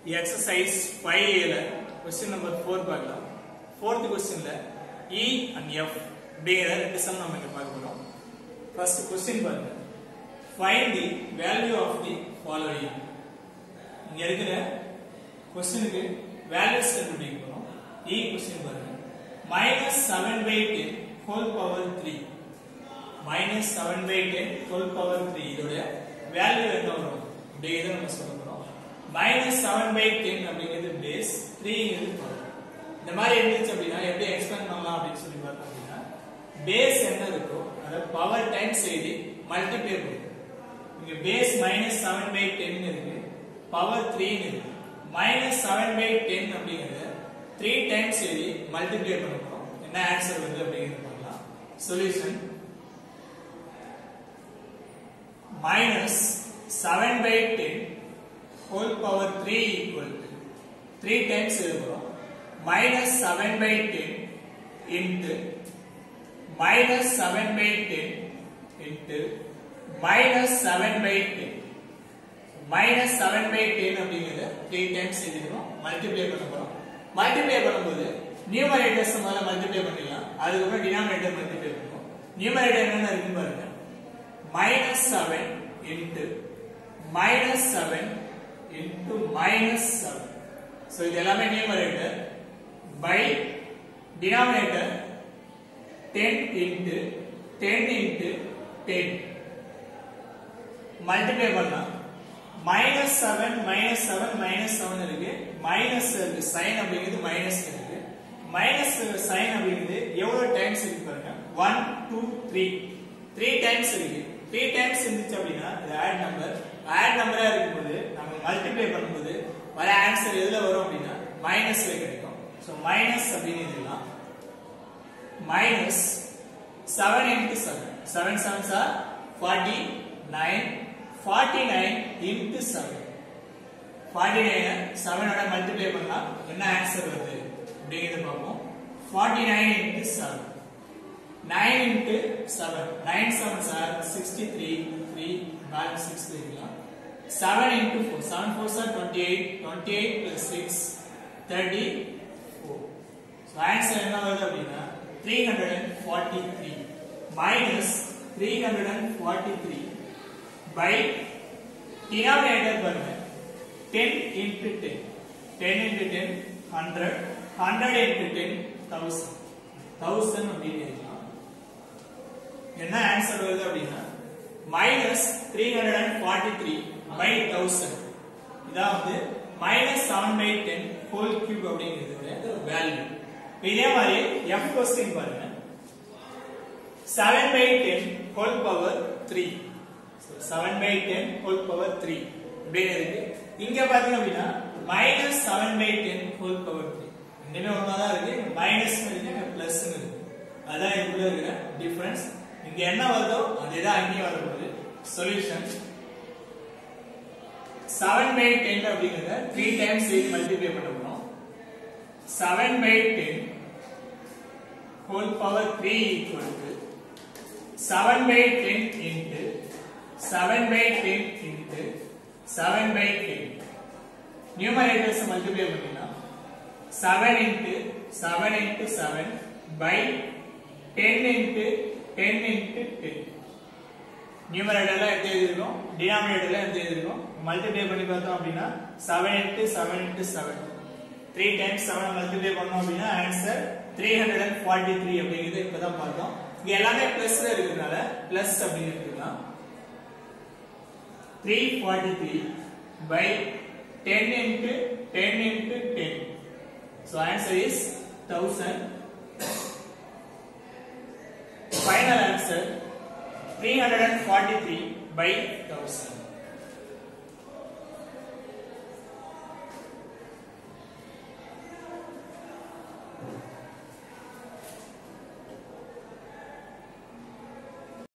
Exercise five ஏல question number four பார்க்கலாம் fourth கொஸ்டின்ல இ அண்ட் எஃப் அப்படிங்கிற ரெண்டு சம் நம்ம இங்க பார்க்க போறோம் ஃபர்ஸ்ட் கொஸ்டின் பாருங்க find the value of the following இங்க இருக்கிற கொஸ்டினுக்கு வேல்யூஸ் கண்டுபிடிக்க போறோம் இ கொஸ்டின் பாருங்க minus seven by ten whole power three minus seven by ten whole power three இதோட வேல்யூ என்ன வரும் அப்படிங்கிறத நம்ம சொல்ல போறோம் மைனஸ் செவன் பை டென் அப்படிங்கிறது பேஸ் த்ரீங்கிறது பவர் இந்த மாதிரி இருந்துச்சு அப்படின்னா எப்படி எக்ஸ்பிளைன் பண்ணலாம் அப்படின்னு சொல்லி பார்த்தோம் அப்படின்னா பேஸ் என்ன இருக்கோ அதை பவர் டைம்ஸ் எழுதி மல்டிப்ளை பண்ணும் இங்க base minus seven by ten இருக்கு பவர் த்ரீன்னு இருக்கு மைனஸ் செவன் பை டென் அப்படிங்கிறத த்ரீ டைம்ஸ் எழுதி மல்டிப்ளை பண்ண போறோம் என்ன ஆன்சர் வருது அப்படிங்கிறது பார்க்கலாம் solution minus 7 by 10 whole power 3 equal to 3 times எழுதுறோம் minus 7 by 10 into minus 7 by 10 into minus 7 by 10 minus 7 by 10 அப்படிங்கிறது 3 times எழுதுறோம் மல்டிப்ளை பண்ண போறோம் மல்டிப்ளை பண்ணும்போது நியூமரேட்டர்ஸ் முதல்ல மல்டிப்ளை பண்ணிடலாம் அதுக்கப்புறம் டினாமினேட்டர் மல்டிப்ளை பண்ணுவோம் நியூமரேட்டர் என்னென்ன இருக்குன்னு பாருங்க minus 7 into minus 7 into minus 7. So இது எல்லாமே numerator by denominator 10 into 10 into 10 multiply பண்ணலாம் minus 7 minus 7 minus 7 இருக்கு minus இருக்கு sin அப்படிங்கிறது minus இருக்கு minus sin அப்படிங்கிறது எவ்வளவு டைம்ஸ் இருக்கு பாருங்க 1 2 3 த்ரீ டைம்ஸ் இருக்கு த்ரீ டைம்ஸ் இருந்துச்சு அப்படின்னா இது ஆட் நம்பர் ஆட் நம்பரா இருக்கும்போது நம்ம மல்டிப்ளை பண்ணும்போது வர ஆன்சர் எதுல வரும் அப்படின்னா மைனஸ்ல கிடைக்கும் ஸோ மைனஸ் அப்படின்னு எழுதலாம் minus seven into seven seven sevens are forty nine forty nine into seven forty நைனை செவனோட மல்டிப்ளை பண்ணலாம் என்ன ஆன்சர் வருது அப்படிங்கிறத பார்ப்போம் forty nine into seven 9 into 7 9 sevens are 63 3 balance 6 எழுதலாம் 7 into 4 7 4s are 28 28 plus 6 34 so answer என்ன வருது அப்படின்னா 343 minus 343 by denominator பாருங்க 10 into 10 10 into 10 100 100 into 10 1000 1000 அப்படின்னு எழுதலாம் என்ன ஆன்சர் வருது அப்படின்னா minus three hundred and forty three by thousand இதான் வந்து minus seven by ten whole cube அப்படிங்கிறது வேல்யூ இதே மாதிரி எஃப் கொஸ்டின் பாருங்க seven by ten whole power three seven by ten whole power three அப்படின்னு இருக்கு இங்க பாத்தீங்க அப்படின்னா minus seven by ten whole power three ரெண்டுமே ஒன்றா தான் இருக்கு மைனஸ் இருக்கு பிளஸ் இருக்கு அதான் இதுக்குள்ள இருக்கிற டிஃபரன்ஸ் இங்க என்ன வருதோ அதுதான் அங்கேயும் வரப்போகுது சொல்யூஷன் செவன் பை டென் அப்படிங்கிறத த்ரீ டைம்ஸ் எழுதி மல்டிப்ளை பண்ண போறோம் seven by ten whole power three equal to seven by ten into seven by ten into seven by ten numerators multiply பண்ணிடலாம் seven into seven into seven by ten into 10 into 10 நியூமரேட்டர்ல எடுத்து எழுதிருக்கோம் டினாமினேட்டர்ல எடுத்து எழுதிருக்கோம் multiply பண்ணி பார்த்தோம் அப்படின்னா 7 into 7 into 7 3 times 7 multiply பண்ணோம் அப்படின்னா ஆன்சர் 343 அப்படிங்கிறது இப்பதான் பார்த்தோம் இங்க எல்லாமே பிளஸ்ல இருக்கிறதுனால பிளஸ் அப்படின்னு எடுத்துக்கலாம் 343 by 10 into 10 into 10 so answer is 1000 final answer 343 by 1000